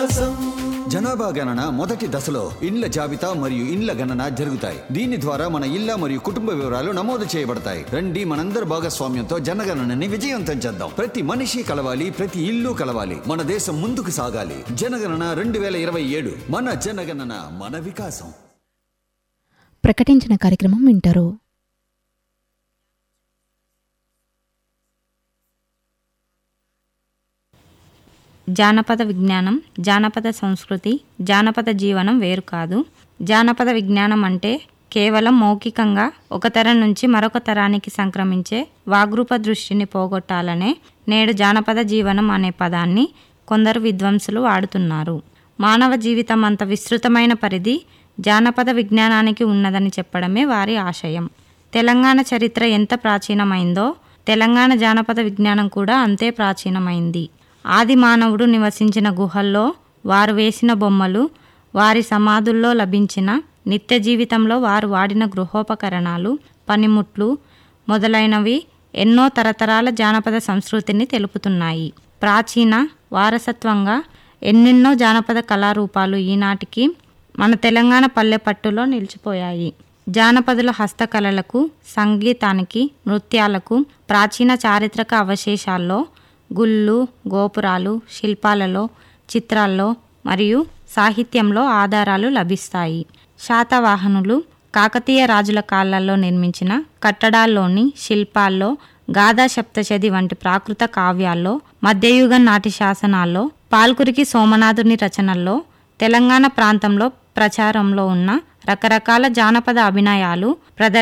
జనాభా గణన మొదటి దశలో ఇండ్ల జాబితా మరియు ఇండ్ల గణన జరుగుతాయి దీని ద్వారా మన ఇళ్ల మరియు కుటుంబ వివరాలు నమోదు చేయబడతాయి రండి మనందరి భాగస్వామ్యంతో జనగణనని విజయవంతం చేద్దాం ప్రతి మనిషి కలవాలి ప్రతి ఇల్లు కలవాలి మన దేశం ముందుకు సాగాలి జనగణన రెండు వేల ఇరవై ఏడు మన జనగణన మన వికాసం ప్రకటించిన కార్యక్రమం వింటారు జానపద విజ్ఞానం జానపద సంస్కృతి జానపద జీవనం వేరు కాదు జానపద విజ్ఞానం అంటే కేవలం మౌఖికంగా ఒక తరం నుంచి మరొక తరానికి సంక్రమించే వాగ్రూప దృష్టిని పోగొట్టాలనే నేడు జానపద జీవనం అనే పదాన్ని కొందరు విద్వాంసులు వాడుతున్నారు మానవ జీవితం అంత విస్తృతమైన పరిధి జానపద విజ్ఞానానికి ఉన్నదని చెప్పడమే వారి ఆశయం తెలంగాణ చరిత్ర ఎంత ప్రాచీనమైందో తెలంగాణ జానపద విజ్ఞానం కూడా అంతే ప్రాచీనమైంది ఆది మానవుడు నివసించిన గుహల్లో వారు వేసిన బొమ్మలు వారి సమాధుల్లో లభించిన నిత్య జీవితంలో వారు వాడిన గృహోపకరణాలు పనిముట్లు మొదలైనవి ఎన్నో తరతరాల జానపద సంస్కృతిని తెలుపుతున్నాయి ప్రాచీన వారసత్వంగా ఎన్నెన్నో జానపద కళారూపాలు ఈనాటికి మన తెలంగాణ పల్లె పట్టులో నిలిచిపోయాయి జానపదుల హస్తకళలకు సంగీతానికి నృత్యాలకు ప్రాచీన చారిత్రక అవశేషాల్లో గుళ్ళు గోపురాలు శిల్పాలలో చిత్రాల్లో మరియు సాహిత్యంలో ఆధారాలు లభిస్తాయి శాతవాహనులు కాకతీయ రాజుల కాలాల్లో నిర్మించిన కట్టడాల్లోని శిల్పాల్లో గాథా సప్తశతి వంటి ప్రాకృత కావ్యాల్లో మధ్యయుగం నాటి శాసనాల్లో పాల్కురికి సోమనాథుని రచనల్లో తెలంగాణ ప్రాంతంలో ప్రచారంలో ఉన్న రకరకాల జానపద అభినయాలు ప్రదర్